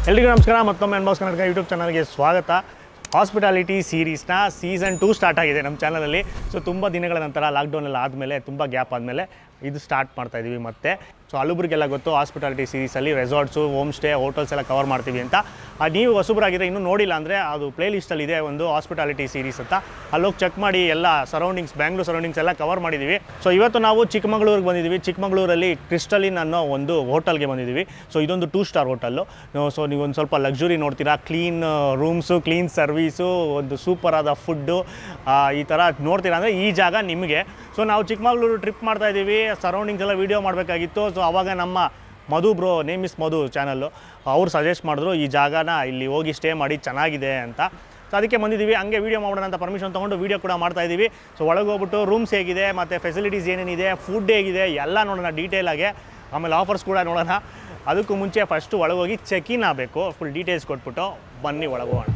ಎಲ್ರಿಗೂ ನಮಸ್ಕಾರ ಮತ್ತೊಮ್ಮೆ ಅನ್ಬಾಕ್ಸ್ ಕರ್ನಾಟಕ ಯೂಟ್ಯೂಬ್ ಚಾನಲ್ಗೆ ಸ್ವಾಗತ ಹಾಸ್ಪಿಟಾಲಿಟಿ ಸೀರೀಸ್ನ ಸೀಸನ್ ಟೂ ಸ್ಟಾರ್ಟ್ ಆಗಿದೆ ನಮ್ಮ ಚಾನಲಲ್ಲಿ ಸೊ ತುಂಬ ದಿನಗಳ ನಂತರ ಲಾಕ್ಡೌನ್ ಎಲ್ಲ ಆದಮೇಲೆ ತುಂಬ ಗ್ಯಾಪ್ ಆದಮೇಲೆ ಇದು ಸ್ಟಾರ್ಟ್ ಮಾಡ್ತಾ ಇದ್ದೀವಿ ಮತ್ತೆ ಸೊ ಹಲಬ್ರಿಗೆಲ್ಲ ಗೊತ್ತು ಹಾಸ್ಪಿಟಾಲಿಟಿ ಸೀರೀಸಲ್ಲಿ ರೆಸಾರ್ಟ್ಸು ಹೋಮ್ ಸ್ಟೇ ಹೋಟೆಲ್ಸ್ ಎಲ್ಲ ಕವರ್ ಮಾಡ್ತೀವಿ ಅಂತ ಆ, ನೀವು ಹೊಸಬ್ರಾಗಿದ್ರೆ ಇನ್ನೂ ನೋಡಿಲ್ಲ ಅಂದರೆ ಅದು ಪ್ಲೇ ಲಿಸ್ಟಲ್ಲಿ ಇದೆ ಒಂದು ಹಾಸ್ಪಿಟಾಲಿಟಿ ಸೀರೀಸ್ ಅಂತ ಅಲ್ಲೋಗಿ ಚೆಕ್ ಮಾಡಿ ಎಲ್ಲ ಸರೌಂಡಿಂಗ್ಸ್ ಬ್ಯಾಂಗ್ಳೂರ್ ಸರೌಂಡಿಂಗ್ಸ್ ಎಲ್ಲ ಕವರ್ ಮಾಡಿದ್ದೀವಿ ಸೊ ಇವತ್ತು ನಾವು ಚಿಕ್ಕಮಗಳೂರಿಗೆ ಬಂದಿದ್ದೀವಿ ಚಿಕ್ಕಮಗಳೂರಲ್ಲಿ ಕ್ರಿಸ್ಟಲಿನ್ ಅನ್ನೋ ಒಂದು ಹೋಟೆಲ್ಗೆ ಬಂದಿದ್ದೀವಿ ಸೊ ಇದೊಂದು ಟೂ ಸ್ಟಾರ್ ಹೋಟೆಲ್ಲು ಸೊ ನೀವು ಒಂದು ಸ್ವಲ್ಪ ಲಕ್ಸುರಿ ನೋಡ್ತೀರಾ ಕ್ಲೀನ್ ರೂಮ್ಸು ಕ್ಲೀನ್ ಸರ್ವೀಸು ಒಂದು ಸೂಪರ್ ಆದ ಫುಡ್ಡು ಈ ಥರ ನೋಡ್ತೀರಾ ಅಂದರೆ ಈ ಜಾಗ ನಿಮಗೆ ಸೊ ನಾವು ಚಿಕ್ಕಮಗಳೂರು ಟ್ರಿಪ್ ಮಾಡ್ತಾ ಇದ್ದೀವಿ ಸರೌಂಡಿಂಗ್ಸ್ ಎಲ್ಲ ವೀಡಿಯೋ ಮಾಡಬೇಕಾಗಿತ್ತು ಸೊ ಅವಾಗ ನಮ್ಮ Madhu bro name is Madhu channel ಅವ್ರು ಸಜೆಸ್ಟ್ ಮಾಡಿದ್ರು ಈ ಜಾಗನ ಇಲ್ಲಿ ಹೋಗಿ ಸ್ಟೇ ಮಾಡಿ ಚೆನ್ನಾಗಿದೆ ಅಂತ ಸೊ ಅದಕ್ಕೆ ಬಂದಿದ್ದೀವಿ ಹಂಗೆ ವೀಡಿಯೋ ಮಾಡೋಣ ಅಂತ ಪರ್ಮಿಷನ್ ತೊಗೊಂಡು ವೀಡಿಯೋ ಕೂಡ ಮಾಡ್ತಾ ಇದ್ದೀವಿ ಸೊ ಒಳಗೆ ಹೋಗ್ಬಿಟ್ಟು ರೂಮ್ಸ್ ಹೇಗಿದೆ ಮತ್ತು ಫೆಸಿಲಿಟೀಸ್ ಏನೇನಿದೆ ಫುಡ್ ಹೇಗಿದೆ ಎಲ್ಲ ನೋಡೋಣ ಡೀಟೇಲಾಗೆ ಆಮೇಲೆ ಆಫರ್ಸ್ ಕೂಡ ನೋಡೋಣ ಅದಕ್ಕೂ ಮುಂಚೆ ಫಸ್ಟು ಒಳಗೋಗಿ ಚೆಕ್ ಇನ್ ಆಗಬೇಕು ಫುಲ್ ಡೀಟೇಲ್ಸ್ ಕೊಟ್ಬಿಟ್ಟು ಬನ್ನಿ ಒಳಗೆ ಹೋಗೋಣ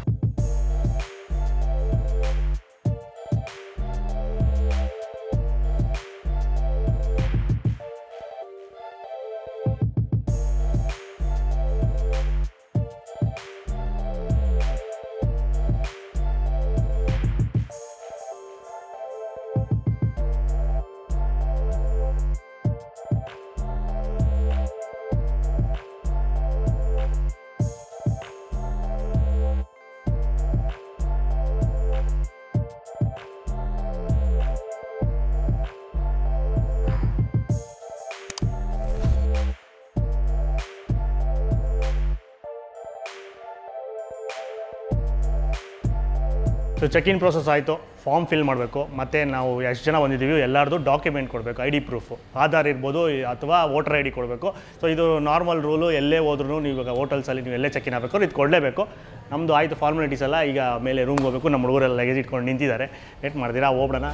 ಸೊ ಚೆಕ್ ಇನ್ ಪ್ರೋಸೆಸ್ ಆಯಿತು ಫಾರ್ಮ್ ಫಿಲ್ ಮಾಡಬೇಕು ಮತ್ತು ನಾವು ಎಷ್ಟು ಜನ ಬಂದಿದ್ದೀವಿ ಎಲ್ಲರದು ಡಾಕ್ಯುಮೆಂಟ್ ಕೊಡಬೇಕು ಐ ಡಿ ಪ್ರೂಫು ಆಧಾರ್ ಇರ್ಬೋದು ಅಥವಾ ವೋಟರ್ ಐ ಡಿ ಕೊಡಬೇಕು ಸೊ ಇದು ನಾರ್ಮಲ್ ರೂಲು ಎಲ್ಲೇ ಹೋದ್ರೂ ನೀವು ಇವಾಗ ಹೋಟೆಲ್ಸಲ್ಲಿ ನೀವು ಎಲ್ಲೇ ಚೆಕ್ ಇನ್ ಆಗಬೇಕು ಇದು ಕೊಡಲೇಬೇಕು ನಮ್ಮದು ಆಯಿತು ಫಾರ್ಮಾಲಿಟೀಸ್ ಎಲ್ಲ ಈಗ ಮೇಲೆ ರೂಮ್ಗೆ ಹೋಗಬೇಕು ನಮ್ಮ ಹುಡುಗರೆಲ್ಲ ಲಗೇಜ್ ಇಟ್ಕೊಂಡು ನಿಂತಿದ್ದಾರೆ ವೇಟ್ ಮಾಡ್ತೀರಾ ಹೋಗ್ಬಿಡೋಣ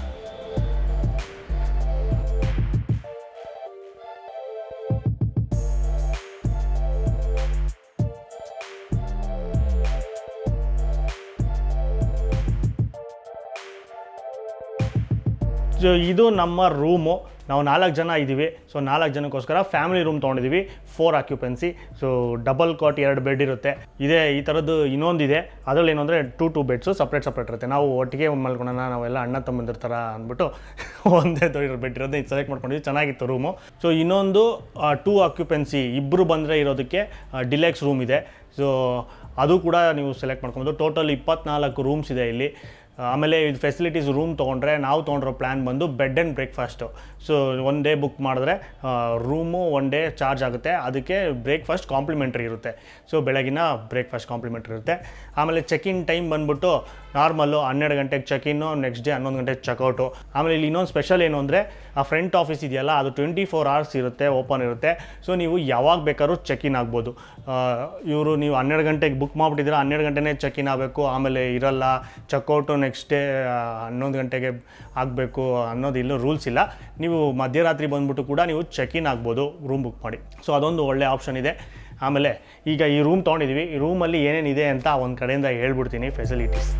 ಸೊ ಇದು ನಮ್ಮ ರೂಮು ನಾವು ನಾಲ್ಕು ಜನ ಇದ್ದೀವಿ ಸೊ ನಾಲ್ಕು ಜನಕ್ಕೋಸ್ಕರ ಫ್ಯಾಮಿಲಿ ರೂಮ್ ತೊಗೊಂಡಿದ್ದೀವಿ four occupancy so double cot ಎರಡು ಬೆಡ್ ಇರುತ್ತೆ ಇದೆ ಈ ಥರದ್ದು ಇನ್ನೊಂದಿದೆ ಅದರಲ್ಲಿ ಏನು ಅಂದರೆ two two beds separate separate ಇರುತ್ತೆ ನಾವು ಒಟ್ಟಿಗೆ ಮಲ್ಕೊಳ್ಳೋಣ ನಾವೆಲ್ಲ ಅಣ್ಣ ತಮ್ಮಂದಿರ ಥರ ಅಂದ್ಬಿಟ್ಟು ಒಂದೇ ದೊಡ್ಡ ಬೆಡ್ ಇರೋದು ಇದು ಸೆಲೆಕ್ಟ್ ಮಾಡ್ಕೊಂಡಿದ್ವಿ ಚೆನ್ನಾಗಿತ್ತು ರೂಮು ಸೊ ಇನ್ನೊಂದು ಟೂ ಆಕ್ಯುಪೆನ್ಸಿ ಇಬ್ಬರು ಬಂದರೆ ಇರೋದಕ್ಕೆ ಡಿಲೆಕ್ಸ್ ರೂಮ್ ಇದೆ ಸೊ ಅದು ಕೂಡ ನೀವು ಸೆಲೆಕ್ಟ್ ಮಾಡ್ಕೊಬೋದು ಟೋಟಲ್ ಇಪ್ಪತ್ನಾಲ್ಕು ರೂಮ್ಸ್ ಇದೆ ಇಲ್ಲಿ ಆಮೇಲೆ ಇದು ಫೆಸಿಲಿಟೀಸ್ ರೂಮ್ ತೊಗೊಂಡ್ರೆ ನಾವು ತೊಗೊಂಡಿರೋ ಪ್ಲ್ಯಾನ್ ಬಂದು bed and breakfast so one day book ಮಾಡಿದ್ರೆ ರೂಮು ಒನ್ ಡೇ ಚಾರ್ಜ್ ಆಗುತ್ತೆ ಅದಕ್ಕೆ ಬ್ರೇಕ್ಫಾಸ್ಟ್ ಕಾಂಪ್ಲಿಮೆಂಟ್ರಿ ಇರುತ್ತೆ ಸೊ ಬೆಳಗಿನ ಬ್ರೇಕ್ಫಾಸ್ಟ್ ಕಾಂಪ್ಲಿಮೆಂಟ್ರಿ ಇರುತ್ತೆ ಆಮೇಲೆ ಚೆಕ್ ಇನ್ ಟೈಮ್ ಬಂದ್ಬಿಟ್ಟು ನಾರ್ಮಲ್ಲು ಹನ್ನೆರಡು ಗಂಟೆಗೆ ಚೆಕ್ ಇನ್ನು ನೆಕ್ಸ್ಟ್ ಡೇ ಹನ್ನೊಂದು ಗಂಟೆಗೆ ಚೆಕ್ಔಟು ಆಮೇಲೆ ಇಲ್ಲಿ ಇನ್ನೊಂದು ಸ್ಪೆಷಲ್ ಏನು ಅಂದರೆ ಆ ಫ್ರಂಟ್ ಆಫೀಸ್ ಇದೆಯಲ್ಲ ಅದು ಟ್ವೆಂಟಿ ಫೋರ್ ಅವರ್ಸ್ ಇರುತ್ತೆ ಓಪನ್ ಇರುತ್ತೆ ಸೊ ನೀವು ಯಾವಾಗ ಬೇಕಾದ್ರೂ ಚೆಕ್ ಇನ್ ಆಗ್ಬೋದು ಇವರು ನೀವು ಹನ್ನೆರಡು ಗಂಟೆಗೆ ಬುಕ್ ಮಾಡಿಬಿಟ್ಟಿದ್ರೆ ಹನ್ನೆರಡು ಗಂಟೆನೇ ಚೆಕ್ ಇನ್ ಆಗಬೇಕು ಆಮೇಲೆ ಇರಲ್ಲ ಚೆಕ್ಔಟು ನೆಕ್ಸ್ಟ್ ಡೇ ಹನ್ನೊಂದು ಗಂಟೆಗೆ ಆಗಬೇಕು ಅನ್ನೋದು ಇಲ್ಲೂ ರೂಲ್ಸ್ ಇಲ್ಲ ನೀವು ಮಧ್ಯರಾತ್ರಿ ಬಂದುಬಿಟ್ಟು ಕೂಡ ನೀವು ಚೆಕ್ ಇನ್ ಆಗ್ಬೋದು ರೂಮ್ ಬುಕ್ ಮಾಡಿ ಸೊ ಅದೊಂದು ಒಳ್ಳೆ ಆಪ್ಷನ್ ಇದೆ ಆಮೇಲೆ ಈಗ ಈ ರೂಮ್ ತೊಗೊಂಡಿದ್ದೀವಿ ಈ ರೂಮಲ್ಲಿ ಏನೇನಿದೆ ಅಂತ ಒಂದು ಕಡೆಯಿಂದ ಹೇಳ್ಬಿಡ್ತೀನಿ ಫೆಸಿಲಿಟೀಸ್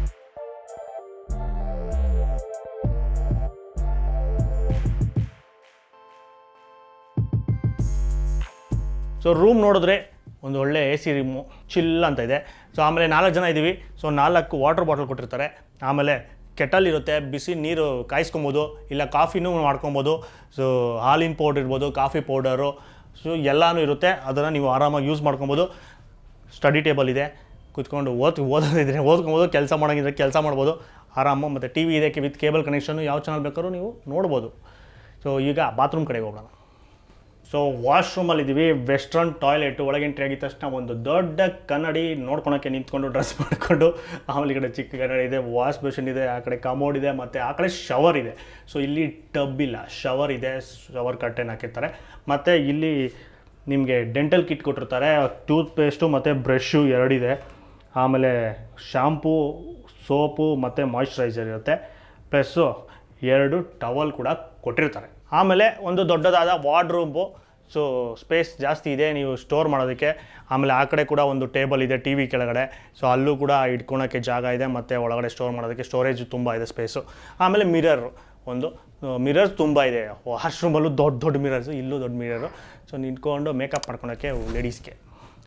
ಸೊ ರೂಮ್ ನೋಡಿದ್ರೆ ಒಂದು ಒಳ್ಳೆ ಎ ಸಿ ರೂಮು ಚಿಲ್ ಅಂತ ಇದೆ ಸೊ ಆಮೇಲೆ ನಾಲ್ಕು ಜನ ಇದ್ದೀವಿ ಸೊ ನಾಲ್ಕು ವಾಟರ್ ಬಾಟಲ್ ಕೊಟ್ಟಿರ್ತಾರೆ ಆಮೇಲೆ ಕೆಟಲ್ ಇರುತ್ತೆ ಬಿಸಿ ನೀರು ಕಾಯಿಸ್ಕೊಬೋದು ಇಲ್ಲ ಕಾಫಿನೂ ಮಾಡ್ಕೊಬೋದು ಸೊ ಹಾಲಿನ ಪೌಡ್ರ್ ಇರ್ಬೋದು ಕಾಫಿ ಪೌಡರು ಸೊ ಎಲ್ಲನೂ ಇರುತ್ತೆ ಅದನ್ನು ನೀವು ಆರಾಮಾಗಿ ಯೂಸ್ ಮಾಡ್ಕೊಬೋದು ಸ್ಟಡಿ ಟೇಬಲ್ ಇದೆ ಕುತ್ಕೊಂಡು ಓದ್ ಓದೋದಿದ್ರೆ ಓದ್ಕೊಬೋದು ಕೆಲಸ ಮಾಡೋಂಗಿದ್ರೆ ಕೆಲಸ ಮಾಡ್ಬೋದು ಆರಾಮು ಮತ್ತು ಟಿ ವಿ ಇದೆ ವಿತ್ ಕೇಬಲ್ ಕನೆಕ್ಷನ್ನು ಯಾವ ಚಾನಲ್ ಬೇಕಾದ್ರೂ ನೀವು ನೋಡ್ಬೋದು ಸೊ ಈಗ ಬಾತ್ರೂಮ್ ಕಡೆಗೆ ಹೋಗೋಣ ಸೊ ವಾಶ್ರೂಮಲ್ಲಿ ಇದ್ದೀವಿ ವೆಸ್ಟರ್ನ್ ಟಾಯ್ಲೆಟ್ ಒಳಗೆ ಎಂಟ್ರಿ ಆಗಿದ ತಕ್ಷಣ ಒಂದು ದೊಡ್ಡ ಕನ್ನಡಿ ನೋಡ್ಕೊಳಕ್ಕೆ ನಿಂತ್ಕೊಂಡು ಡ್ರೆಸ್ ಮಾಡಿಕೊಂಡು ಆಮೇಲೆ ಈ ಕಡೆ ಚಿಕ್ಕ ಕನ್ನಡಿ ಇದೆ ವಾಶ್ ಬೇಸಿನ್ ಇದೆ ಆ ಕಡೆ ಕಮೋಡ್ ಇದೆ ಮತ್ತು ಆ ಕಡೆ ಶವರ್ ಇದೆ ಸೊ ಇಲ್ಲಿ ಟಬ್ ಇಲ್ಲ ಶವರ್ ಇದೆ ಶವರ್ ಕಟ್ಟೆನ ಹಾಕಿರ್ತಾರೆ ಮತ್ತು ಇಲ್ಲಿ ನಿಮಗೆ ಡೆಂಟಲ್ ಕಿಟ್ ಕೊಟ್ಟಿರ್ತಾರೆ ಟೂತ್ ಪೇಸ್ಟು ಮತ್ತು ಬ್ರಷು ಎರಡಿದೆ ಆಮೇಲೆ ಶಾಂಪೂ ಸೋಪು ಮತ್ತು ಮಾಯ್ಶ್ಚರೈಸರ್ ಇರುತ್ತೆ ಪ್ಲಸ್ಸು ಎರಡು ಟವಲ್ ಕೂಡ ಕೊಟ್ಟಿರ್ತಾರೆ ಆಮೇಲೆ ಒಂದು ದೊಡ್ಡದಾದ ವಾರ್ಡ್ರೂಮು ಸೊ ಸ್ಪೇಸ್ ಜಾಸ್ತಿ ಇದೆ ನೀವು ಸ್ಟೋರ್ ಮಾಡೋದಕ್ಕೆ ಆಮೇಲೆ ಆ ಕಡೆ ಕೂಡ ಒಂದು ಟೇಬಲ್ ಇದೆ ಟಿ ವಿ ಕೆಳಗಡೆ ಸೊ ಅಲ್ಲೂ ಕೂಡ ಇಟ್ಕೊಳಕ್ಕೆ ಜಾಗ ಇದೆ ಮತ್ತು ಒಳಗಡೆ ಸ್ಟೋರ್ ಮಾಡೋದಕ್ಕೆ ಸ್ಟೋರೇಜ್ ತುಂಬ ಇದೆ ಸ್ಪೇಸು ಆಮೇಲೆ ಮಿರರ್ ಒಂದು ಮಿರರ್ಸ್ ತುಂಬ ಇದೆ ವಾಶ್ರೂಮಲ್ಲೂ ದೊಡ್ಡ ದೊಡ್ಡ ಮಿರರ್ಸು ಇಲ್ಲೂ ದೊಡ್ಡ ಮಿರರು ಸೊ ನಿಂತ್ಕೊಂಡು ಮೇಕಪ್ ಮಾಡ್ಕೊಳಕ್ಕೆ ಲೇಡೀಸ್ಗೆ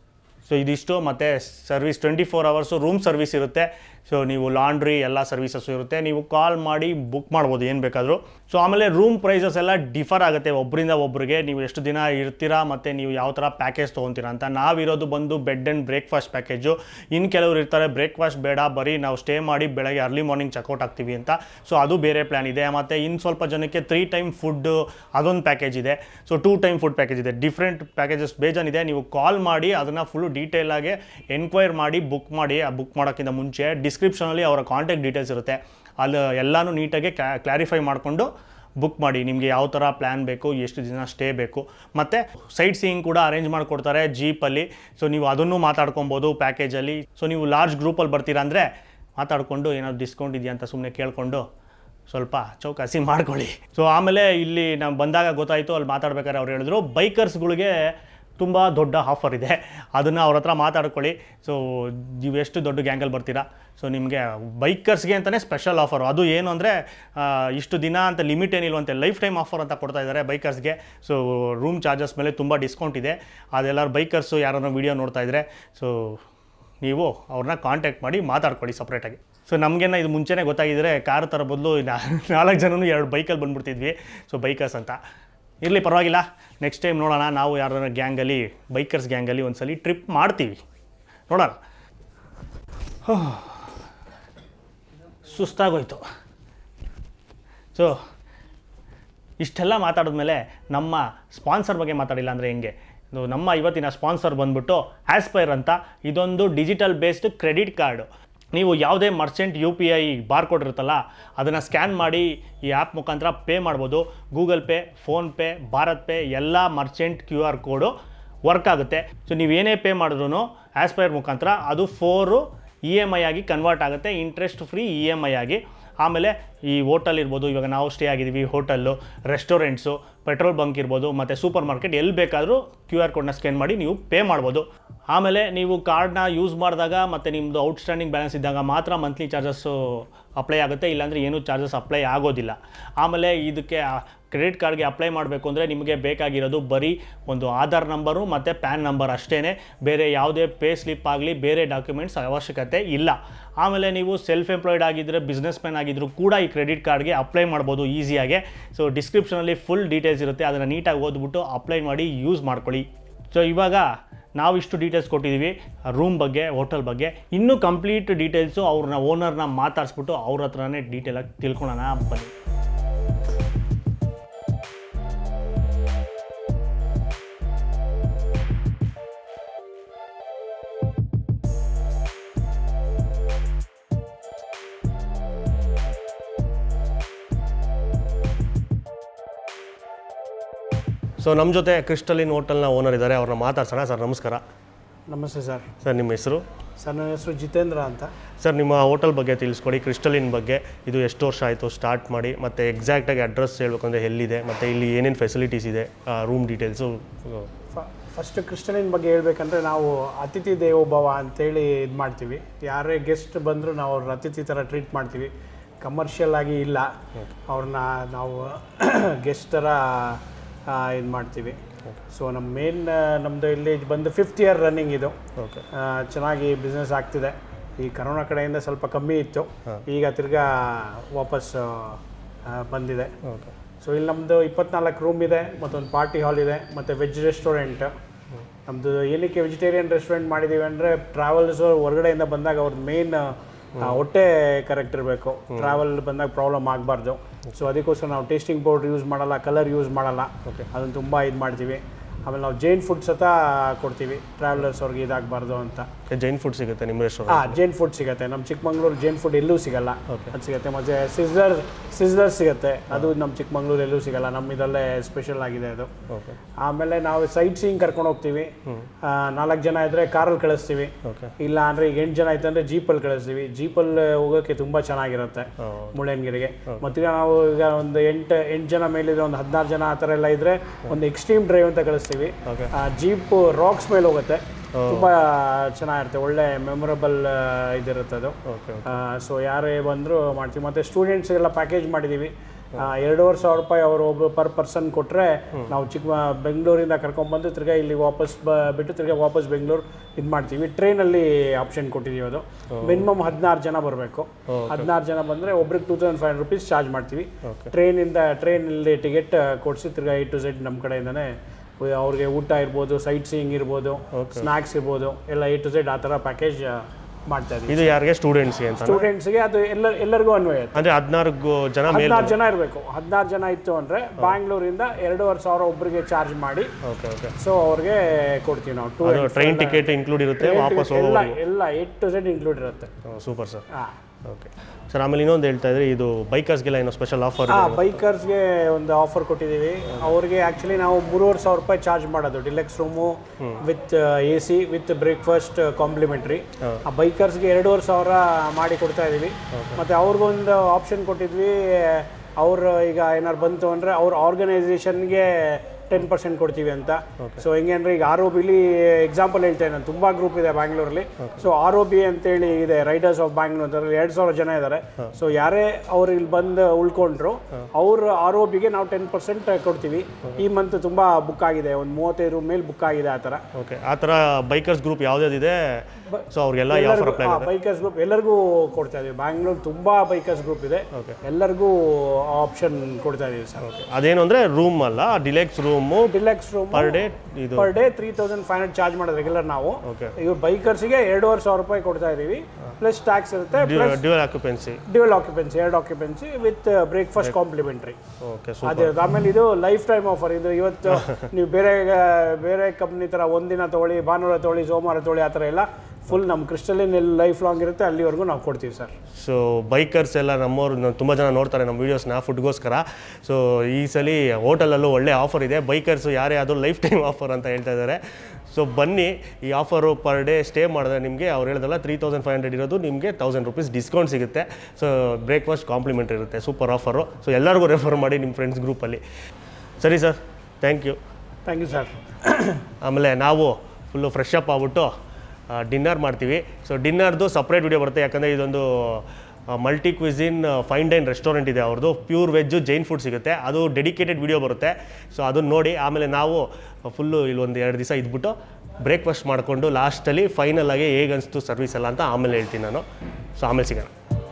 ಸೊ ಇದಿಷ್ಟು ಮತ್ತು service twenty four hours room service ಇರುತ್ತೆ ಸೊ ನೀವು ಲಾಂಡ್ರಿ ಎಲ್ಲ ಸರ್ವಿಸಸ್ಸು ಇರುತ್ತೆ ನೀವು ಕಾಲ್ ಮಾಡಿ ಬುಕ್ ಮಾಡ್ಬೋದು ಏನು ಬೇಕಾದರೂ ಸೊ ಆಮೇಲೆ ರೂಮ್ ಪ್ರೈಸಸ್ ಎಲ್ಲ ಡಿಫರ್ ಆಗುತ್ತೆ ಒಬ್ಬರಿಂದ ಒಬ್ಬರಿಗೆ ನೀವು ಎಷ್ಟು ದಿನ ಇರ್ತೀರಾ ಮತ್ತು ನೀವು ಯಾವ ಥರ ಪ್ಯಾಕೇಜ್ ತೊಗೊತೀರಾ ಅಂತ ನಾವಿರೋದು ಬಂದು ಬೆಡ್ ಆ್ಯಂಡ್ ಬ್ರೇಕ್ಫಾಸ್ಟ್ ಪ್ಯಾಕೇಜು ಇನ್ನು ಕೆಲವರು ಇರ್ತಾರೆ ಬ್ರೇಕ್ಫಾಸ್ಟ್ ಬೇಡ ಬರೀ ನಾವು ಸ್ಟೇ ಮಾಡಿ ಬೆಳಗ್ಗೆ ಅರ್ಲಿ ಮಾರ್ನಿಂಗ್ ಚೆಕ್ಔಟ್ ಆಗ್ತೀವಿ ಅಂತ ಸೊ ಅದು ಬೇರೆ ಪ್ಲ್ಯಾನ್ ಇದೆ ಮತ್ತು ಇನ್ನು ಸ್ವಲ್ಪ ಜನಕ್ಕೆ ತ್ರೀ ಟೈಮ್ ಫುಡ್ಡು ಅದೊಂದು ಪ್ಯಾಕೇಜ್ ಇದೆ so two time food package ಇದೆ ಡಿಫ್ರೆಂಟ್ ಪ್ಯಾಕೇಜಸ್ ಬೇಜಾನಿದೆ ನೀವು ಕಾಲ್ ಮಾಡಿ ಅದನ್ನು ಫುಲ್ಲು ಡೀಟೇಲಾಗಿ ಎನ್ಕ್ವೈರ್ ಮಾಡಿ ಬುಕ್ ಮಾಡಿ ಆ ಬುಕ್ ಮಾಡೋಕ್ಕಿಂತ ಮುಂಚೆ ಡಿಸ್ಕ್ರಿಪ್ಷನಲ್ಲಿ ಅವರ ಕಾಂಟ್ಯಾಕ್ಟ್ ಡೀಟೇಲ್ಸ್ ಇರುತ್ತೆ ಅಲ್ಲಿ ಎಲ್ಲನೂ ನೀಟಾಗಿ ಕ್ಲಾರಿಫೈ ಮಾಡಿಕೊಂಡು ಬುಕ್ ಮಾಡಿ ನಿಮಗೆ ಯಾವ ಥರ ಪ್ಲ್ಯಾನ್ ಬೇಕು ಎಷ್ಟು ದಿನ ಸ್ಟೇ ಬೇಕು ಮತ್ತು ಸೈಟ್ ಸೀಯಿಂಗ್ ಕೂಡ ಅರೇಂಜ್ ಮಾಡಿಕೊಡ್ತಾರೆ ಜೀಪಲ್ಲಿ ಸೊ ನೀವು ಅದನ್ನು ಮಾತಾಡ್ಕೊಬೋದು ಪ್ಯಾಕೇಜಲ್ಲಿ ಸೊ ನೀವು ಲಾರ್ಜ್ ಗ್ರೂಪಲ್ಲಿ ಬರ್ತೀರಾ ಅಂದರೆ ಮಾತಾಡಿಕೊಂಡು ಏನಾದ್ರು ಡಿಸ್ಕೌಂಟ್ ಇದೆಯಾ ಅಂತ ಸುಮ್ಮನೆ ಕೇಳಿಕೊಂಡು ಸ್ವಲ್ಪ ಚೌಕಾಸಿ ಮಾಡ್ಕೊಳ್ಳಿ ಸೊ ಆಮೇಲೆ ಇಲ್ಲಿ ನಾವು ಬಂದಾಗ ಗೊತ್ತಾಯಿತು ಅಲ್ಲಿ ಮಾತಾಡ್ಬೇಕಾದ್ರೆ ಅವ್ರು ಹೇಳಿದ್ರು ಬೈಕರ್ಸ್ಗಳಿಗೆ ತುಂಬ ದೊಡ್ಡ ಆಫರ್ ಇದೆ ಅದನ್ನು ಅವ್ರ ಹತ್ರ ಮಾತಾಡ್ಕೊಳ್ಳಿ ಸೊ ನೀವು ಎಷ್ಟು ದೊಡ್ಡ ಗ್ಯಾಂಗಲ್ಲಿ ಬರ್ತೀರಾ ಸೊ ನಿಮಗೆ ಬೈಕರ್ಸ್ಗೆ ಅಂತಲೇ ಸ್ಪೆಷಲ್ ಆಫರು ಅದು ಏನು ಅಂದರೆ ಇಷ್ಟು ದಿನ ಅಂತ ಲಿಮಿಟ್ ಏನಿಲ್ವಂತೆ ಲೈಫ್ ಟೈಮ್ ಆಫರ್ ಅಂತ ಕೊಡ್ತಾ ಇದ್ದಾರೆ ಬೈಕರ್ಸ್ಗೆ ಸೊ ರೂಮ್ ಚಾರ್ಜಸ್ ಮೇಲೆ ತುಂಬ ಡಿಸ್ಕೌಂಟ್ ಇದೆ ಅದೆಲ್ಲರೂ ಬೈಕರ್ಸು ಯಾರನ್ನೋ ವೀಡಿಯೋ ನೋಡ್ತಾ ಇದ್ರೆ ಸೊ ನೀವು ಅವ್ರನ್ನ ಕಾಂಟ್ಯಾಕ್ಟ್ ಮಾಡಿ ಮಾತಾಡ್ಕೊಳ್ಳಿ ಸಪ್ರೇಟಾಗಿ ಸೊ ನಮಗೇನ ಇದು ಮುಂಚೆನೇ ಗೊತ್ತಾಗಿದ್ದರೆ ಕಾರ್ ಥರ ಬದಲು ನಾಲ್ಕು ಜನನು ಎರಡು ಬೈಕಲ್ಲಿ ಬಂದ್ಬಿಡ್ತಿದ್ವಿ ಸೊ ಬೈಕರ್ಸ್ ಅಂತ ಇರಲಿ ಪರವಾಗಿಲ್ಲ ನೆಕ್ಸ್ಟ್ ಟೈಮ್ ನೋಡೋಣ ನಾವು ಯಾರ ಗ್ಯಾಂಗಲ್ಲಿ ಬೈಕರ್ಸ್ ಗ್ಯಾಂಗಲ್ಲಿ ಒಂದ್ಸಲಿ ಟ್ರಿಪ್ ಮಾಡ್ತೀವಿ ನೋಡೋಣ ಸುಸ್ತಾಗೋಯ್ತು ಸೊ ಇಷ್ಟೆಲ್ಲ ಮಾತಾಡಿದ್ಮೇಲೆ ನಮ್ಮ ಸ್ಪಾನ್ಸರ್ ಬಗ್ಗೆ ಮಾತಾಡಿಲ್ಲ ಅಂದರೆ ಹೆಂಗೆ ಇದು ನಮ್ಮ ಇವತ್ತಿನ ಸ್ಪಾನ್ಸರ್ ಬಂದ್ಬಿಟ್ಟು ಆಸ್ಪೈರ್ ಅಂತ ಇದೊಂದು ಡಿಜಿಟಲ್ ಬೇಸ್ಡ್ ಕ್ರೆಡಿಟ್ ಕಾರ್ಡು ನೀವು ಯಾವುದೇ merchant U P I bar code ಇರುತ್ತಲ್ಲ ಅದನ್ನು ಸ್ಕ್ಯಾನ್ ಮಾಡಿ ಈ ಆ್ಯಪ್ ಮುಖಾಂತರ ಪೇ ಮಾಡ್ಬೋದು Google Pay PhonePe BharatPe ಎಲ್ಲ merchant Q R code work ಆಗುತ್ತೆ ಸೊ ನೀವು ಏನೇ ಪೇ ಮಾಡಿದ್ರು ಆಸ್ಪೈರ್ ಮುಖಾಂತರ ಅದು ಫೋರು ಇ ಎಮ್ ಐ ಆಗಿ ಕನ್ವರ್ಟ್ ಆಗುತ್ತೆ interest free E M I ಆಗಿ ಆಮೇಲೆ ಈ ಹೋಟೆಲ್ ಇರ್ಬೋದು ಇವಾಗ ನಾವು ಸ್ಟೇ ಆಗಿದ್ದೀವಿ ಹೋಟೆಲ್ಲು ರೆಸ್ಟೋರೆಂಟ್ಸು ಪೆಟ್ರೋಲ್ ಬಂಕ್ ಇರ್ಬೋದು ಮತ್ತು ಸೂಪರ್ ಮಾರ್ಕೆಟ್ ಎಲ್ಲಿ ಬೇಕಾದರೂ ಕ್ಯೂ ಆರ್ ಕೋಡ್ನ ಸ್ಕ್ಯಾನ್ ಮಾಡಿ ನೀವು ಪೇ ಮಾಡ್ಬೋದು ಆಮೇಲೆ ನೀವು ಕಾರ್ಡ್ನ ಯೂಸ್ ಮಾಡಿದಾಗ ಮತ್ತು ನಿಮ್ಮದು ಔಟ್ಸ್ಟ್ಯಾಂಡಿಂಗ್ ಬ್ಯಾಲೆನ್ಸ್ ಇದ್ದಾಗ ಮಾತ್ರ ಮಂತ್ಲಿ ಚಾರ್ಜಸ್ಸು ಅಪ್ಲೈ ಆಗುತ್ತೆ ಇಲ್ಲಾಂದರೆ ಏನೂ ಚಾರ್ಜಸ್ ಅಪ್ಲೈ ಆಗೋದಿಲ್ಲ ಆಮೇಲೆ ಇದಕ್ಕೆ ಕ್ರೆಡಿಟ್ ಕಾರ್ಡ್ಗೆ ಅಪ್ಲೈ ಮಾಡಬೇಕು ಅಂದರೆ ನಿಮಗೆ ಬೇಕಾಗಿರೋದು ಬರೀ ಒಂದು ಆಧಾರ್ ನಂಬರು ಮತ್ತು ಪ್ಯಾನ್ ನಂಬರ್ ಅಷ್ಟೇ ಬೇರೆ ಯಾವುದೇ ಪೇ ಸ್ಲಿಪ್ ಆಗಲಿ ಬೇರೆ ಡಾಕ್ಯುಮೆಂಟ್ಸ್ ಅವಶ್ಯಕತೆ ಇಲ್ಲ ಆಮೇಲೆ ನೀವು ಸೆಲ್ಫ್ ಎಂಪ್ಲಾಯ್ಡ್ ಆಗಿದ್ದರೆ ಬಿಸ್ನೆಸ್ ಮ್ಯಾನ್ ಆಗಿದ್ದರೂ ಕೂಡ ಈ ಕ್ರೆಡಿಟ್ ಕಾರ್ಡ್ಗೆ ಅಪ್ಲೈ ಮಾಡ್ಬೋದು ಈಸಿಯಾಗೆ ಸೊ ಡಿಸ್ಕ್ರಿಪ್ಷನಲ್ಲಿ ಫುಲ್ ಡೀಟೇಲ್ಸ್ ಇರುತ್ತೆ ಅದನ್ನು ನೀಟಾಗಿ ಓದ್ಬಿಟ್ಟು ಅಪ್ಲೈ ಮಾಡಿ ಯೂಸ್ ಮಾಡ್ಕೊಳ್ಳಿ ಸೊ ಇವಾಗ ನಾವು ಇಷ್ಟು ಡೀಟೇಲ್ಸ್ ಕೊಟ್ಟಿದ್ದೀವಿ ರೂಮ್ ಬಗ್ಗೆ ಹೋಟೆಲ್ ಬಗ್ಗೆ ಇನ್ನೂ ಕಂಪ್ಲೀಟ್ ಡೀಟೇಲ್ಸು ಅವ್ರನ್ನ ಓನರ್ನ ಮಾತಾಡಿಸ್ಬಿಟ್ಟು ಅವ್ರ ಹತ್ರನೇ ಡೀಟೇಲಾಗಿ ತಿಳ್ಕೊಳೋಣ ಬನ್ನಿ ಸೊ ನಮ್ಮ ಜೊತೆ ಕ್ರಿಸ್ಟಲಿನ್ ಹೋಟೆಲ್ನ ಓನರ್ ಇದ್ದಾರೆ ಅವ್ರನ್ನ ಮಾತಾಡ್ಸೋಣ ಸರ್ ನಮಸ್ಕಾರ ನಮಸ್ತೆ ಸರ್ ಸರ್ ನಿಮ್ಮ ಹೆಸರು ಸರ್ ನನ್ನ ಹೆಸರು ಜಿತೇಂದ್ರ ಅಂತ ಸರ್ ನಿಮ್ಮ ಹೋಟೆಲ್ ಬಗ್ಗೆ ತಿಳಿಸ್ಕೊಡಿ ಕ್ರಿಸ್ಟಲಿನ್ ಬಗ್ಗೆ ಇದು ಎಷ್ಟು ವರ್ಷ ಆಯಿತು ಸ್ಟಾರ್ಟ್ ಮಾಡಿ ಮತ್ತು ಎಕ್ಸಾಕ್ಟಾಗಿ ಅಡ್ರೆಸ್ ಹೇಳ್ಬೇಕಂದ್ರೆ ಎಲ್ಲಿದೆ ಮತ್ತು ಇಲ್ಲಿ ಏನೇನು ಫೆಸಿಲಿಟೀಸ್ ಇದೆ ರೂಮ್ ಡೀಟೇಲ್ಸು ಫಸ್ಟ್ ಕ್ರಿಸ್ಟಲಿನ್ ಬಗ್ಗೆ ಹೇಳ್ಬೇಕಂದ್ರೆ ನಾವು ಅತಿಥಿ ದೇವೋಭವ ಅಂತೇಳಿ ಇದು ಮಾಡ್ತೀವಿ ಯಾರೇ ಗೆಸ್ಟ್ ಬಂದರೂ ನಾವು ಅವ್ರ ಅತಿಥಿ ಥರ ಟ್ರೀಟ್ ಮಾಡ್ತೀವಿ ಕಮರ್ಷಿಯಲ್ ಆಗಿ ಇಲ್ಲ ಅವ್ರನ್ನ ನಾವು ಗೆಸ್ಟ್ ಥರ ಇದು ಮಾಡ್ತೀವಿ ಸೊ ನಮ್ಮ ಮೇನ್ ನಮ್ಮದು ಇಲ್ಲಿ ಬಂದು ಫಿಫ್ತ್ ಇಯರ್ ರನ್ನಿಂಗ್ ಇದು ಓಕೆ ಆ, ಚೆನ್ನಾಗಿ ಬಿಸ್ನೆಸ್ ಆಗ್ತಿದೆ ಈ ಕರೋನಾ ಕಡೆಯಿಂದ ಸ್ವಲ್ಪ ಕಮ್ಮಿ ಇತ್ತು ಈಗ ತಿರ್ಗಾ ವಾಪಸ್ ಆ, ಬಂದಿದೆ ಓಕೆ ಸೊ ಇಲ್ಲಿ ನಮ್ಮದು ಇಪ್ಪತ್ನಾಲ್ಕು ರೂಮ್ ಇದೆ ಮತ್ತೊಂದು ಪಾರ್ಟಿ ಹಾಲ್ ಇದೆ ಮತ್ತು ವೆಜ್ ರೆಸ್ಟೋರೆಂಟ್ ನಮ್ಮದು ಏನಕ್ಕೆ ವೆಜಿಟೇರಿಯನ್ ರೆಸ್ಟೋರೆಂಟ್ ಮಾಡಿದ್ದೀವಿ ಅಂದರೆ ಟ್ರಾವೆಲ್ಸ್ ಹೊರಗಡೆಯಿಂದ ಬಂದಾಗ ಅವ್ರದ್ದು ಮೇನ್ ಹೊಟ್ಟೆ ಕರೆಕ್ಟ್ ಇರಬೇಕು ಟ್ರಾವೆಲ್ ಬಂದಾಗ ಪ್ರಾಬ್ಲಮ್ ಆಗಬಾರ್ದು ಸೊ ಅದಕ್ಕೋಸ್ಕರ ನಾವು ಟೇಸ್ಟಿಂಗ್ ಪೌಡ್ರ್ ಯೂಸ್ ಮಾಡಲ್ಲ ಕಲರ್ ಯೂಸ್ ಮಾಡಲ್ಲ ಅದನ್ನು ತುಂಬ ಇದು ಮಾಡ್ತೀವಿ ಆಮೇಲೆ ನಾವು ಜೈನ್ ಫುಡ್ ಸತ ಕೊಡ್ತೀವಿ ಟ್ರಾವೆಲರ್ಸ್ ಅವ್ರಿಗೆ ಇದಾಗಬಾರ್ದು ಅಂತ ಜೈನ್ ಫುಡ್ ಸಿಗುತ್ತೆ ನಿಮ್ಮ ರೆಸ್ಟೋರೆಂಟ್ ಹಾಂ ಜೈನ್ ಫುಡ್ ಸಿಗುತ್ತೆ ನಮ್ಮ ಚಿಕ್ಕಮಂಗ್ಳೂರು ಜೈನ್ ಫುಡ್ ಎಲ್ಲೂ ಸಿಗಲ್ಲ ಅದು ಸಿಗುತ್ತೆ ಮತ್ತು ಸಿಸ್ಲರ್ ಸಿಸ್ಲರ್ ಸಿಗುತ್ತೆ ಅದು ನಮ್ಮ ಚಿಕ್ಕಮಂಗ್ಳೂರು ಎಲ್ಲೂ ಸಿಗಲ್ಲ ನಮ್ಮ ಇದರಲ್ಲೇ ಸ್ಪೆಷಲ್ ಆಗಿದೆ ಅದು ಓಕೆ ಆಮೇಲೆ ನಾವು ಸೈಟ್ ಸೀಯಿಂಗ್ ಕರ್ಕೊಂಡು ಹೋಗ್ತೀವಿ ಆ, ನಾಲ್ಕು ಜನ ಇದ್ದರೆ ಕಾರಲ್ಲಿ ಕಳಿಸ್ತೀವಿ ಓಕೆ ಇಲ್ಲ ಅಂದರೆ ಈಗ ಎಂಟು ಜನ ಆಯ್ತಂದ್ರೆ ಜೀಪಲ್ಲಿ ಕಳಿಸ್ತೀವಿ ಜೀಪಲ್ಲಿ ಹೋಗೋಕ್ಕೆ ತುಂಬ ಚೆನ್ನಾಗಿರುತ್ತೆ ಮುಳ್ಳಯ್ಯನಗಿರಿಗೆ ಮತ್ತು ಈಗ ನಾವು ಈಗ ಒಂದು ಎಂಟು ಎಂಟು ಜನ ಮೇಲಿದ್ರೆ ಒಂದು ಹದಿನಾರು ಜನ ಆ ಥರ ಎಲ್ಲ ಇದ್ದರೆ ಒಂದು ಎಕ್ಸ್ಟ್ರೀಮ್ ಡ್ರೈವ್ ಅಂತ ಕಳಿಸ್ತೀವಿ Okay. ಜೀಪ್ ರಾಕ್ಸ್ ಮೇಲೆ ಹೋಗುತ್ತೆ ತುಂಬ ಚೆನ್ನಾಗಿರುತ್ತೆ ಒಳ್ಳೆ ಮೆಮೊರಬಲ್ ಇದಿರುತ್ತೆ ಅದು ಓಕೆ ಸೊ ಯಾರೇ ಬಂದರೂ ಮಾಡ್ತೀವಿ ಮತ್ತು ಸ್ಟೂಡೆಂಟ್ಸ್ಗೆಲ್ಲ ಪ್ಯಾಕೇಜ್ ಮಾಡಿದ್ದೀವಿ ಎರಡೂವರೆ ಸಾವಿರ ರೂಪಾಯಿ ಅವರು ಒಬ್ಬರು ಪರ್ ಪರ್ಸನ್ ಕೊಟ್ಟರೆ ನಾವು ಚಿಕ್ಕ ಬೆಂಗಳೂರಿಂದ ಕರ್ಕೊಂಡ್ಬಂದು ತಿರ್ಗಾ ಇಲ್ಲಿ ವಾಪಸ್ ಬ ಬಿಟ್ಟು ತಿರ್ಗಾ ವಾಪಸ್ ಬೆಂಗಳೂರು ಇದು ಮಾಡ್ತೀವಿ ಟ್ರೈನಲ್ಲಿ ಆಪ್ಷನ್ ಕೊಟ್ಟಿದ್ದೀವಿ ಅದು ಮಿನಿಮಮ್ ಹದಿನಾರು ಜನ ಬರಬೇಕು ಹದಿನಾರು ಜನ ಬಂದರೆ ಒಬ್ರಿಗೆ two thousand five hundred rupees charge ಮಾಡ್ತೀವಿ ಟ್ರೈನಿಂದ ಟ್ರೈನಲ್ಲಿ ಟಿಕೆಟ್ ಕೊಡಿಸಿ ತಿರ್ಗಾ ಎ ಟು ಝೆಡ್ ನಮ್ಮ ಕಡೆಯಿಂದನೇ ಅವ್ರಿಗೆ ಊಟ ಇರ್ಬೋದು ಸೈಟ್ ಸೀಯಿಂಗ್ ಇರ್ಬೋದು ಸ್ನ್ಯಾಕ್ಸ್ ಇರ್ಬೋದು ಎಲ್ಲ ಎ ಟು ಝೆಡ್ ಆ ಥರ ಪ್ಯಾಕೇಜ್ ಮಾಡ್ತಾ ಇದ್ದೀವಿ ಇದು ಯಾರಿಗೆ ಸ್ಟೂಡೆಂಟ್ಸ್ಗೆ ಅಂತ ಸ್ಟೂಡೆಂಟ್ಸ್ಗೆ ಅದು ಎಲ್ಲ ಎಲ್ಲರಿಗೂ ಅನ್ವಯ ಅಂದರೆ ಹದಿನಾರು ಜನ ಮೇಲೆ ಹದಿನಾರು ಜನ ಇರಬೇಕು ಹದಿನಾರು ಜನ ಇತ್ತು ಅಂದರೆ ಬ್ಯಾಂಗ್ಳೂರಿಂದ ಎರಡೂವರೆ ಸಾವಿರ ಒಬ್ಬರಿಗೆ ಚಾರ್ಜ್ ಮಾಡಿ ಓಕೆ ಓಕೆ ಸೊ ಅವ್ರಿಗೆ ಕೊಡ್ತೀವಿ ನಾವು ಟೂ ಅದು ಟ್ರೈನ್ ಟಿಕೆಟ್ ಇನ್ಕ್ಲೂಡ್ ಇರುತ್ತೆ ವಾಪಸ್ ಹೋಗೋ ಎಲ್ಲ ಎಲ್ಲ ಎ ಟು ಝೆಡ್ ಇನ್ಕ್ಲೂಡ್ ಇರುತ್ತೆ ಸೂಪರ್ ಸರ್ ಹಾಂ ಓಕೆ ಸರ್ ಆಮೇಲೆ ಇನ್ನೊಂದು ಹೇಳ್ತಾ ಇದ್ರಿ ಇದು ಬೈಕರ್ಸ್ಗೆಲ್ಲ ಏನೋ ಸ್ಪೆಷಲ್ ಆಫರ್ ಹಾಂ ಬೈಕರ್ಸ್ಗೆ ಒಂದು ಆಫರ್ ಕೊಟ್ಟಿದ್ದೀವಿ ಅವ್ರಿಗೆ ಆ್ಯಕ್ಚುಲಿ ನಾವು ಮೂರುವರೆ ಸಾವಿರ ರೂಪಾಯಿ ಚಾರ್ಜ್ ಮಾಡೋದು deluxe room with A C with breakfast complimentary ಆ ಬೈಕರ್ಸ್ಗೆ ಎರಡೂವರೆ ಸಾವಿರ ಮಾಡಿ ಕೊಡ್ತಾ ಇದ್ದೀವಿ ಮತ್ತು ಅವ್ರಿಗೊಂದು ಆಪ್ಷನ್ ಕೊಟ್ಟಿದ್ವಿ ಅವ್ರು ಈಗ ಏನಾರು ಬಂತು ಅಂದರೆ ಅವ್ರ ಆರ್ಗನೈಸೇಷನ್ಗೆ ಟೆನ್ ಪರ್ಸೆಂಟ್ ಕೊಡ್ತೀವಿ ಅಂತ ಸೊ ಹೆಂಗೆ ಅಂದರೆ ಈಗ ಆರ್ ಒ ಬಿಲಿ ಎಕ್ಸಾಂಪಲ್ ಹೇಳ್ತೇನೆ ನಾನು ತುಂಬ ಗ್ರೂಪ್ ಇದೆ ಬ್ಯಾಂಗ್ಳೂರಲ್ಲಿ ಸೊ ಆರ್ ಒ ಬಿ ಅಂತೇಳಿ ಇದೆ ರೈಡರ್ಸ್ ಆಫ್ ಬ್ಯಾಂಗ್ಳೂರ್ ಅಂತ ಎರಡು ಸಾವಿರ ಜನ ಇದ್ದಾರೆ ಸೊ ಯಾರೇ ಅವ್ರು ಇಲ್ಲಿ ಬಂದು ಉಳ್ಕೊಂಡ್ರು ಅವ್ರ ಆರ್ ಒ ಬಿಗೆ ನಾವು ಟೆನ್ ಪರ್ಸೆಂಟ್ ಕೊಡ್ತೀವಿ ಈ ಮಂತ್ ತುಂಬ ಬುಕ್ ಆಗಿದೆ ಒಂದು ಮೂವತ್ತೈದು ರೂಮ್ ಮೇಲೆ ಬುಕ್ ಆಗಿದೆ ಆ ಥರ ಓಕೆ ಆ ಥರ ಬೈಕರ್ಸ್ ಗ್ರೂಪ್ ಯಾವ್ದಿದೆ ಸೊ ಅವ್ರಿಗೆಲ್ಲ ಈ ಆಫರ್ ಅಪ್ಲೈ ಬೈಕರ್ಸ್ ಗ್ರೂಪ್ ಎಲ್ಲರಿಗೂ ಕೊಡ್ತಾ ಇದೀವಿ ಬ್ಯಾಂಗ್ಳೂರ್ ತುಂಬ ಬೈಕರ್ಸ್ ಗ್ರೂಪ್ ಇದೆ ಎಲ್ಲರಿಗೂ ಆಪ್ಷನ್ ಕೊಡ್ತಾ ಇದೀವಿ ಸರ್ ಅದೇನು ಅಂದರೆ ರೂಮ್ ಅಲ್ಲ deluxe room deluxe room per day ಇದು per day three thousand five hundred charge ಮಾಡೋದು ರೆಗ್ಯುಲರ್ ನಾವು ಓಕೆ ಇವ್ರು ಬೈಕರ್ಸ್ಗೆ ಎರಡೂವರೆ ಸಾವಿರ ರೂಪಾಯಿ ಕೊಡ್ತಾ ಇದೀವಿ ಪ್ಲಸ್ ಟ್ಯಾಕ್ಸ್ ಇರುತ್ತೆ ಡ್ಯೂಯಲ್ ಆಕ್ಯುಪೆನ್ಸಿ ಡ್ಯುವೆಲ್ ಆಕ್ಯುಪೆನ್ಸಿ ಎರಡು occupancy with breakfast complimentary okay super ಅದೇ ಆಮೇಲೆ ಇದು ಲೈಫ್ ಟೈಮ್ ಆಫರ್ ಇದು ಇವತ್ತು ನೀವು ಬೇರೆ ಬೇರೆ ಕಂಪ್ನಿ ಥರ ಒಂದಿನ ತೊಗೊಳ್ಳಿ ಭಾನುವಾರ ತೊಗೊಳ್ಳಿ ಸೋಮವಾರ ತೊಗೊಳ್ಳಿ ಆ ಥರ ಎಲ್ಲ ಫುಲ್ ನಮ್ಮ ಕ್ರಿಸ್ಟಲಿನ್ ಎಲ್ಲಿ ಲೈಫ್ ಲಾಂಗ್ ಇರುತ್ತೆ ಅಲ್ಲಿವರೆಗೂ ನಾವು ಕೊಡ್ತೀವಿ ಸರ್ ಸೊ ಬೈಕರ್ಸ್ ಎಲ್ಲ ನಮ್ಮವ್ರು ತುಂಬ ಜನ ನೋಡ್ತಾರೆ ನಮ್ಮ ವೀಡಿಯೋಸ್ನ ಫುಡ್ಗೋಸ್ಕರ ಸೊ ಈ ಸಲ ಹೋಟೆಲಲ್ಲೂ ಒಳ್ಳೆ ಆಫರ್ ಇದೆ ಬೈಕರ್ಸು ಯಾರೇ ಆದರೂ ಲೈಫ್ ಟೈಮ್ ಆಫರ್ ಅಂತ ಹೇಳ್ತಾ ಇದ್ದಾರೆ ಸೊ ಬನ್ನಿ ಈ ಆಫರು ಪರ್ ಡೇ ಸ್ಟೇ ಮಾಡಿದ್ರೆ ನಿಮಗೆ ಅವ್ರು ಹೇಳಿದಲ್ಲ ತ್ರೀ ತೌಸಂಡ್ ಫೈವ್ ಹಂಡ್ರೆಡ್ ಇರೋದು ನಿಮಗೆ ತೌಸಂಡ್ ರುಪೀಸ್ ಡಿಸ್ಕೌಂಟ್ ಸಿಗುತ್ತೆ ಸೊ ಬ್ರೇಕ್ಫಾಸ್ಟ್ ಕಾಂಪ್ಲಿಮೆಂಟ್ ಇರುತ್ತೆ ಸೂಪರ್ ಆಫರು ಸೊ ಎಲ್ಲರಿಗೂ ರೆಫರ್ ಮಾಡಿ ನಿಮ್ಮ ಫ್ರೆಂಡ್ಸ್ ಗ್ರೂಪಲ್ಲಿ ಸರಿ sir thank you thank you sir ಆಮೇಲೆ ನಾವು ಫುಲ್ಲು ಫ್ರೆಶ್ ಅಪ್ ಆಗ್ಬಿಟ್ಟು ಡಿನ್ನರ್ ಮಾಡ್ತೀವಿ ಸೊ ಡಿನ್ನರ್ದು ಸಪ್ರೇಟ್ ವಿಡಿಯೋ ಬರುತ್ತೆ ಯಾಕಂದರೆ ಇದೊಂದು multi cuisine fine dine restaurant ಇದೆ ಅವ್ರದ್ದು ಪ್ಯೂರ್ ವೆಜ್ಜು ಜೈನ್ ಫುಡ್ ಸಿಗುತ್ತೆ ಅದು ಡೆಡಿಕೇಟೆಡ್ ವಿಡಿಯೋ ಬರುತ್ತೆ ಸೊ ಅದನ್ನು ನೋಡಿ ಆಮೇಲೆ ನಾವು ಫುಲ್ಲು ಇಲ್ಲಿ ಒಂದು ಎರಡು ದಿವಸ ಇದ್ಬಿಟ್ಟು ಬ್ರೇಕ್ಫಾಸ್ಟ್ ಮಾಡಿಕೊಂಡು ಲಾಸ್ಟಲ್ಲಿ ಫೈನಲ್ ಆಗಿ ಹೇಗೆ ಅನಿಸ್ತು ಸರ್ವಿಸ್ ಎಲ್ಲ ಅಂತ ಆಮೇಲೆ ಹೇಳ್ತೀನಿ ನಾನು ಸೊ ಆಮೇಲೆ ಸಿಗೋಣ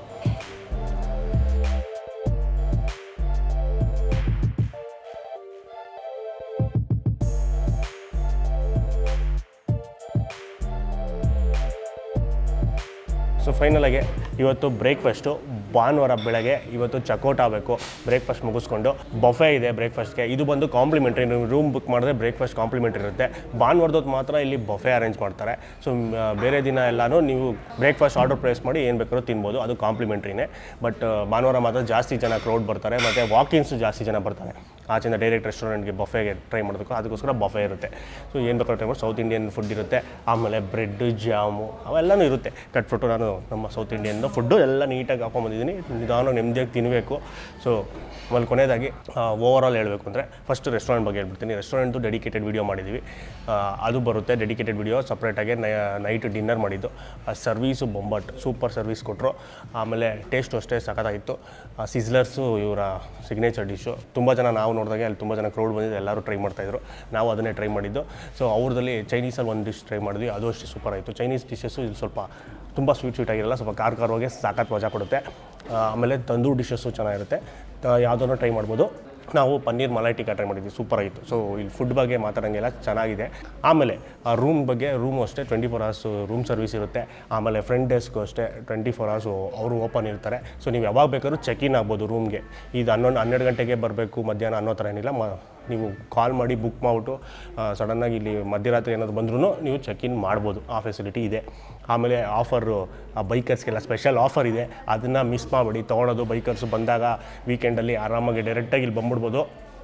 ಸೊ ಫೈನಲಾಗಿ ಇವತ್ತು ಬ್ರೇಕ್ಫಾಸ್ಟು ಭಾನುವಾರ ಬೆಳಗ್ಗೆ ಇವತ್ತು ಚಕೌಟ್ ಆಗಬೇಕು ಬ್ರೇಕ್ಫಾಸ್ಟ್ ಮುಗಿಸ್ಕೊಂಡು ಬಫೆ ಇದೆ ಬ್ರೇಕ್ಫಾಸ್ಟ್ಗೆ ಇದು ಬಂದು ಕಾಂಪ್ಲಿಮೆಂಟ್ರಿ ನೀವು ರೂಮ್ ಬುಕ್ ಮಾಡಿದ್ರೆ ಬ್ರೇಕ್ಫಾಸ್ಟ್ ಕಾಂಪ್ಲಿಮೆಂಟ್ರಿ ಇರುತ್ತೆ ಭಾನುವಾರದೊತ್ತು ಮಾತ್ರ ಇಲ್ಲಿ ಬಫೆ ಅರೇಂಜ್ ಮಾಡ್ತಾರೆ ಸೊ ಬೇರೆ ದಿನ ಎಲ್ಲನೂ ನೀವು ಬ್ರೇಕ್ಫಾಸ್ಟ್ ಆರ್ಡರ್ ಪ್ಲೇಸ್ ಮಾಡಿ ಏನು ಬೇಕಾದ್ರೂ ತಿನ್ಬೋದು ಅದು ಕಾಂಪ್ಲಿಮೆಂಟ್ರಿನೇ ಬಟ್ ಭಾನುವಾರ ಮಾತ್ರ ಜಾಸ್ತಿ ಜನ ಕ್ರೌಡ್ ಬರ್ತಾರೆ ಮತ್ತು ವಾಕಿನ್ಸು ಜಾಸ್ತಿ ಜನ ಬರ್ತಾರೆ ಆಚೆಯಿಂದ ಡೈರೆಕ್ಟ್ ರೆಸ್ಟೋರೆಂಟ್ಗೆ ಬಫೆಗೆ ಟ್ರೈ ಮಾಡೋದಕ್ಕೂ ಅದಕ್ಕೋಸ್ಕರ ಬಫೆ ಇರುತ್ತೆ ಸೊ ಏನು ಬೇಕಾದ್ರೂ ಟ್ರೈ ಮಾಡಿ ಸೌತ್ ಇಂಡಿಯನ್ ಫುಡ್ ಇರುತ್ತೆ ಆಮೇಲೆ ಬ್ರೆಡ್ ಜಾಮು ಅವೆಲ್ಲನೂ ಇರುತ್ತೆ ಕಟ್ ಫುಟ್ಟು ನಾನು ನಮ್ಮ ಸೌತ್ ಇಂಡಿಯನ್ದು ಫುಡ್ಡು ಎಲ್ಲ ನೀಟಾಗಿ ಹಾಕೊಂಬಂದಿದ್ದೀನಿ ನಿಧಾನ ನೆಮ್ಮದಿಯಾಗಿ ತಿನ್ನಬೇಕು ಸೊ ಆಮೇಲೆ ಕೊನೆಯದಾಗಿ ಓವರ್ ಆಲ್ ಹೇಳಬೇಕು ಅಂದರೆ ಫಸ್ಟ್ ರೆಸ್ಟೋರೆಂಟ್ ಬಗ್ಗೆ ಹೇಳ್ಬಿಡ್ತೀನಿ ರೆಸ್ಟೋರೆಂಟ್ದು ಡೆಡಿಕೇಟೆಡ್ ವಿಡಿಯೋ ಮಾಡಿದ್ದೀವಿ ಆ, ಅದು ಬರುತ್ತೆ ಡೆಡಿಕೇಟೆಡ್ ವಿಡಿಯೋ ಸಪ್ರೇಟಾಗಿ ನೈಟ್ ಡಿನ್ನರ್ ಮಾಡಿದ್ದು ಆ ಸರ್ವೀಸು ಬೊಂಬಟ್ ಸೂಪರ್ ಸರ್ವಿಸ್ ಕೊಟ್ಟರು ಆಮೇಲೆ ಟೇಸ್ಟು ಅಷ್ಟೇ ಸಖತ್ತಾಗಿತ್ತು ಸಿಸ್ಲರ್ಸು ಇವರ ಸಿಗ್ನೇಚರ್ ಡಿಶ್ಶು ತುಂಬ ಜನ ನಾವು ನೋಡಿದಾಗೆ ಅಲ್ಲಿ ತುಂಬ ಜನ ಕ್ರೌಡ್ ಬಂದಿದ್ದು ಎಲ್ಲರೂ ಟ್ರೈ ಮಾಡ್ತಾಯಿದ್ರು ನಾವು ಅದನ್ನೇ ಟ್ರೈ ಮಾಡಿದ್ದು ಸೊ ಅವ್ರದಲ್ಲಿ ಚೈನೀಸಲ್ಲಿ ಒಂದು ಡಿಶ್ ಟ್ರೈ ಮಾಡಿದ್ವಿ ಅದು ಅಷ್ಟೇ ಸೂಪರ್ ಆಯಿತು ಚೈನೀಸ್ ಡಿಶಸ್ಸು ಇದು ಸ್ವಲ್ಪ ತುಂಬ ಸ್ವೀಟ್ ಸ್ವೀಟ್ ಆಗಿರಲ್ಲ ಸ್ವಲ್ಪ ಖಾರ ಖಾರವಾಗಿ ಸಾಕತ್ ಮಜಾ ಕೊಡುತ್ತೆ ಆ, ಆಮೇಲೆ ತಂದೂರು ಡಿಶಸ್ಸು ಚೆನ್ನಾಗಿರುತ್ತೆ ಯಾವುದನ್ನು ಟ್ರೈ ಮಾಡ್ಬೋದು ನಾವು ಪನ್ನೀರ್ ಮಲಾಯ್ ಟಿಕಾ ಟ್ರೈ ಮಾಡಿದ್ವಿ ಸೂಪರ್ ಆಗಿತ್ತು ಸೊ ಇಲ್ಲಿ ಫುಡ್ ಬಗ್ಗೆ ಮಾತಾಡೋಂಗೆಲ್ಲ ಚೆನ್ನಾಗಿದೆ ಆಮೇಲೆ ಆ ರೂಮ್ ಬಗ್ಗೆ ರೂಮು ಅಷ್ಟೇ twenty four hours room service ಇರುತ್ತೆ ಆಮೇಲೆ ಫ್ರಂಟ್ ಡೆಸ್ಕು ಅಷ್ಟೇ ಟ್ವೆಂಟಿ ಫೋರ್ ಅವರ್ಸು ಅವರು ಓಪನ್ ಇರ್ತಾರೆ ಸೊ ನೀವು ಯಾವಾಗ ಬೇಕಾದ್ರೂ ಚೆಕ್ ಇನ್ ಆಗ್ಬೋದು ರೂಮ್ಗೆ ಇದು ಹನ್ನೊಂದು ಹನ್ನೆರಡು ಗಂಟೆಗೆ ಬರಬೇಕು ಮಧ್ಯಾಹ್ನ ಅನ್ನೋ ಥರ ಏನಿಲ್ಲ ಮ ನೀವು ಕಾಲ್ ಮಾಡಿ ಬುಕ್ ಮಾಡಿಬಿಟ್ಟು ಸಡನ್ನಾಗಿ ಇಲ್ಲಿ ಮಧ್ಯರಾತ್ರಿ ಏನಾದ್ರು ಬಂದ್ರೂ ನೀವು ಚೆಕ್ ಇನ್ ಮಾಡ್ಬೋದು ಆ ಫೆಸಿಲಿಟಿ ಇದೆ ಆಮೇಲೆ ಆಫರು ಆ ಬೈಕರ್ಸ್ಗೆಲ್ಲ ಸ್ಪೆಷಲ್ ಆಫರ್ ಇದೆ ಅದನ್ನು ಮಿಸ್ ಮಾಡಬೇಡಿ ತೊಗೊಳೋದು ಬೈಕರ್ಸು ಬಂದಾಗ ವೀಕೆಂಡಲ್ಲಿ ಆರಾಮಾಗಿ ಡೈರೆಕ್ಟಾಗಿ ಇಲ್ಲಿ ಬಂದ್ಬಿಡ್ಬೋದು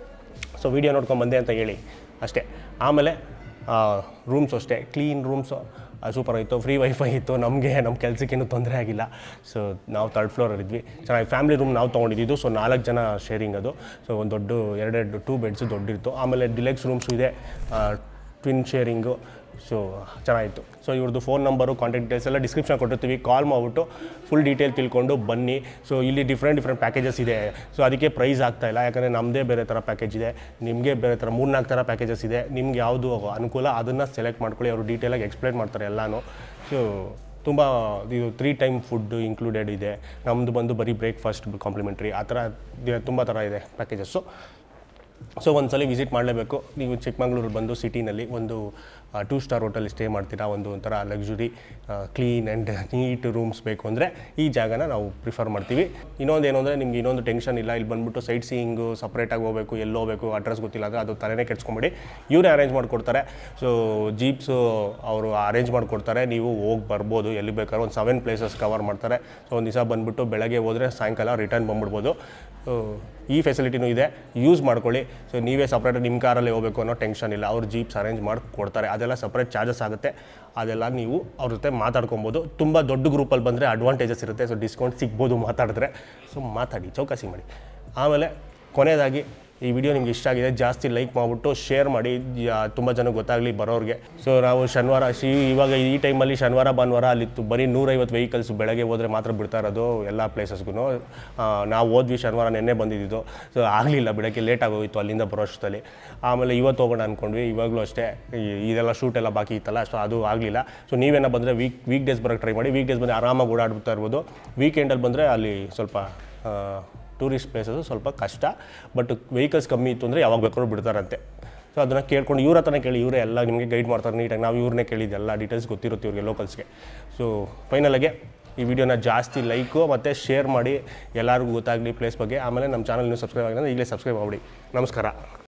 ಸೊ ವೀಡಿಯೋ ನೋಡ್ಕೊಂಡು ಬಂದೆ ಅಂತ ಹೇಳಿ ಅಷ್ಟೇ ಆಮೇಲೆ ರೂಮ್ಸು ಅಷ್ಟೇ ಕ್ಲೀನ್ ರೂಮ್ಸು ಸೂಪರ್ ಆಯಿತು ಫ್ರೀ ವೈಫೈ ಇತ್ತು ನಮಗೆ ನಮ್ಮ ಕೆಲಸಕ್ಕೇನು ತೊಂದರೆ ಆಗಿಲ್ಲ ಸೊ ನಾವು ತರ್ಡ್ ಫ್ಲೋರಲ್ಲಿದ್ವಿ ಚೆನ್ನಾಗಿ ಫ್ಯಾಮಿಲಿ ರೂಮ್ ನಾವು ತೊಗೊಂಡಿದ್ದು ಸೊ ನಾಲ್ಕು ಜನ ಶೇರಿಂಗ್ ಅದು ಸೊ ಒಂದು ದೊಡ್ಡ ಎರಡೆರಡು ಟೂ ಬೆಡ್ಸು ದೊಡ್ಡಿತ್ತು ಆಮೇಲೆ ಡಿಲೆಕ್ಸ್ ರೂಮ್ಸು ಇದೆ ಟ್ವಿನ್ ಶೇರಿಂಗು ಸೊ ಚೆನ್ನಾಗಿತ್ತು ಸೊ ಇವ್ರದ್ದು ಫೋನ್ ನಂಬರು ಕಾಂಟ್ಯಾಕ್ಟ್ ಡೀಟೇಲ್ಸ್ ಎಲ್ಲ ಡಿಸ್ಕ್ರಿಪ್ಷನ್ ಕೊಟ್ಟಿರ್ತೀವಿ ಕಾಲ್ ಮಾಡಿಬಿಟ್ಟು ಫುಲ್ ಡೀಟೇಲ್ ತಿಳ್ಕೊಂಡು ಬನ್ನಿ ಸೊ ಇಲ್ಲಿ ಡಿಫ್ರೆಂಟ್ ಡಿಫ್ರೆಂಟ್ ಪ್ಯಾಕೇಜಸ್ ಇದೆ ಸೊ ಅದಕ್ಕೆ ಪ್ರೈಸ್ ಆಗ್ತಾ ಇಲ್ಲ ಯಾಕಂದರೆ ನಮ್ಮದೇ ಬೇರೆ ಥರ ಪ್ಯಾಕೇಜ್ ಇದೆ ನಿಮಗೆ ಬೇರೆ ಥರ ಮೂರ್ನಾಲ್ಕು ಥರ ಪ್ಯಾಕೇಜಸ್ ಇದೆ ನಿಮ್ಗೆ ಯಾವುದು ಅನುಕೂಲ ಅದನ್ನು ಸೆಲೆಕ್ಟ್ ಮಾಡ್ಕೊಳ್ಳಿ ಅವರು ಡೀಟೇಲಾಗಿ ಎಕ್ಸ್ಪ್ಲೈನ್ ಮಾಡ್ತಾರೆ ಎಲ್ಲನೂ ಸೊ ತುಂಬ ಇದು ತ್ರೀ ಟೈಮ್ ಫುಡ್ ಇನ್ಕ್ಲೂಡೆಡ್ ಇದೆ ನಮ್ಮದು ಬಂದು ಬರೀ ಬ್ರೇಕ್ಫಾಸ್ಟ್ ಕಾಂಪ್ಲಿಮೆಂಟ್ರಿ ಆ ಥರ ತುಂಬ ಥರ ಇದೆ ಪ್ಯಾಕೇಜಸ್ಸು ಸೊ ಒಂದ್ಸಲ ವಿಸಿಟ್ ಮಾಡಲೇಬೇಕು ನೀವು ಚಿಕ್ಕಮಂಗ್ಳೂರು ಬಂದು ಸಿಟಿನಲ್ಲಿ ಒಂದು ಟೂ ಸ್ಟಾರ್ ಹೋಟೆಲ್ ಸ್ಟೇ ಮಾಡ್ತೀರಾ ಒಂದು ಒಂಥರ luxury clean and neat rooms ಬೇಕು ಅಂದರೆ ಈ ಜಾಗನ ನಾವು ಪ್ರಿಫರ್ ಮಾಡ್ತೀವಿ ಇನ್ನೊಂದು ಏನು ಅಂದರೆ ನಿಮ್ಗೆ ಇನ್ನೊಂದು ಟೆನ್ಷನ್ ಇಲ್ಲ ಇಲ್ಲಿ ಬಂದುಬಿಟ್ಟು ಸೈಟ್ ಸೀಯಿಂಗು ಸಪ್ರೇಟಾಗಿ ಹೋಗಬೇಕು ಎಲ್ಲಿ ಹೋಗಬೇಕು ಅಡ್ರೆಸ್ ಗೊತ್ತಿಲ್ಲ ಅಂದರೆ ಅದು ತಲೆನೇ ಕೆಡ್ಸ್ಕೊಂಬಿಡಿ ಇವರೇ ಅರೇಂಜ್ ಮಾಡಿಕೊಡ್ತಾರೆ ಸೊ ಜೀಪ್ಸು ಅವರು ಅರೇಂಜ್ ಮಾಡಿಕೊಡ್ತಾರೆ ನೀವು ಹೋಗಿ ಬರ್ಬೋದು ಎಲ್ಲಿ ಬೇಕಾದ್ರೂ ಒಂದು ಸೆವೆನ್ ಪ್ಲೇಸಸ್ ಕವರ್ ಮಾಡ್ತಾರೆ ಸೊ ಒಂದು ದಿವಸ ಬಂದುಬಿಟ್ಟು ಬೆಳಗ್ಗೆ ಹೋದರೆ ಸಾಯಂಕಾಲ ರಿಟರ್ನ್ ಬಂದ್ಬಿಡ್ಬೋದು ಸೊ ಈ ಫೆಸಿಲಿಟಿನೂ ಇದೆ ಯೂಸ್ ಮಾಡ್ಕೊಳ್ಳಿ ಸೊ ನೀವೇ ಸಪ್ರೇಟ್ ನಿಮ್ಮ ಕಾರಲ್ಲಿ ಹೋಗಬೇಕು ಅನ್ನೋ ಟೆನ್ಷನ್ ಇಲ್ಲ ಅವ್ರು ಜೀಪ್ಸ್ ಅರೇಂಜ್ ಮಾಡಿ ಕೊಡ್ತಾರೆ ಅದೆಲ್ಲ ಸಪ್ರೇಟ್ ಚಾರ್ಜಸ್ ಆಗುತ್ತೆ ಅದೆಲ್ಲ ನೀವು ಅವ್ರ ಜೊತೆ ಮಾತಾಡ್ಕೊಬೋದು ತುಂಬ ದೊಡ್ಡ ಗ್ರೂಪಲ್ಲಿ ಬಂದರೆ ಅಡ್ವಾಂಟೇಜಸ್ ಇರುತ್ತೆ ಸೊ ಡಿಸ್ಕೌಂಟ್ ಸಿಗ್ಬೋದು ಮಾತಾಡಿದ್ರೆ ಸೊ ಮಾತಾಡಿ ಚೌಕಾಸಿ ಮಾಡಿ ಆಮೇಲೆ ಕೊನೆಯದಾಗಿ ಈ ವಿಡಿಯೋ ನಿಮ್ಗೆ ಇಷ್ಟ ಆಗಿದೆ ಜಾಸ್ತಿ ಲೈಕ್ ಮಾಡಿಬಿಟ್ಟು ಶೇರ್ ಮಾಡಿ ತುಂಬ ಜನ ಗೊತ್ತಾಗಲಿ ಬರೋರಿಗೆ ಸೊ ನಾವು ಶನಿವಾರ ಶಿ ಇವಾಗ ಈ ಟೈಮಲ್ಲಿ ಶನಿವಾರ ಭಾನುವಾರ ಅಲ್ಲಿ ತು- ಬರೀ ನೂರೈವತ್ತು ವೆಹಿಕಲ್ಸ್ ಬೆಳಗ್ಗೆ ಹೋದರೆ ಮಾತ್ರ ಬಿಡ್ತಾ ಇರೋದು ಎಲ್ಲ ಪ್ಲೇಸಸ್ಗೂ ನಾವು ಹೋದ್ವಿ ಶನಿವಾರ ನೆನ್ನೆ ಬಂದಿದ್ದು ಸೊ ಆಗಲಿಲ್ಲ ಬೆಳಗ್ಗೆ ಲೇಟ್ ಆಗೋಗಿತ್ತು ಅಲ್ಲಿಂದ ಬರೋ ಅಷ್ಟರಲ್ಲಿ ಆಮೇಲೆ ಇವತ್ತು ಹೋಗೋಣ ಅಂದ್ಕೊಂಡ್ವಿ ಇವಾಗಲೂ ಅಷ್ಟೇ ಈ- ಇದೆಲ್ಲ ಶೂಟ್ ಎಲ್ಲ ಬಾಕಿ ಇತ್ತಲ್ಲ ಸೊ ಅದು ಆಗಲಿಲ್ಲ ಸೊ ನೀವೇನ ಬಂದರೆ ವೀಕ್ ವೀಕ್ ಡೇಸ್ ಬರೋಕ್ಕೆ ಟ್ರೈ ಮಾಡಿ ವೀಕ್ ಡೇಸ್ ಬಂದರೆ ಆರಾಮಾಗಿ ಓಡಾಡ್ಬಿಡ್ತಾ ಇರ್ಬೋದು ವೀಕೆಂಡಲ್ಲಿ ಬಂದರೆ ಅಲ್ಲಿ ಸ್ವಲ್ಪ ಟೂರಿಸ್ಟ್ ಪ್ಲೇಸಸ್ಸು ಸ್ವಲ್ಪ ಕಷ್ಟ ಬಟ್ ವೆಹಿಕಲ್ಸ್ ಕಮ್ಮಿ ಇತ್ತು ಅಂದರೆ ಯಾವಾಗ ಬೇಕಾದ್ರೂ ಬಿಡ್ತಾರಂತೆ ಸೊ ಅದನ್ನು ಕೇಳ್ಕೊಂಡು ಇವ್ರ ಹತ್ರನೇ ಕೇಳಿ ಇವರೇ ಎಲ್ಲ ನಿಮಗೆ ಗೈಡ್ ಮಾಡ್ತಾರೆ ನೀಟಾಗಿ ನಾವು ಇವ್ರನ್ನೇ ಕೇಳಿದ್ದು ಎಲ್ಲ ಡೀಟೇಲ್ಸ್ ಗೊತ್ತಿರುತ್ತೆ ಇವ್ರಿಗೆ ಲೋಕಲ್ಸ್ಗೆ ಸೊ ಫೈನಲಾಗೆ ಈ ವಿಡಿಯೋನ ಜಾಸ್ತಿ ಲೈಕು ಮತ್ತು ಶೇರ್ ಮಾಡಿ ಎಲ್ಲರಿಗೂ ಗೊತ್ತಾಗಲಿ ಪ್ಲೇಸ್ ಬಗ್ಗೆ ಆಮೇಲೆ ನಮ್ಮ ಚಾನಲ್ ನೀವು ಸಬ್ಸ್ಕ್ರೈಬ್ ಆಗಿದ್ರೆ ಈಗಲೇ ಸಬ್ಸ್ಕ್ರೈಬ್ ಮಾಡಿ ನಮಸ್ಕಾರ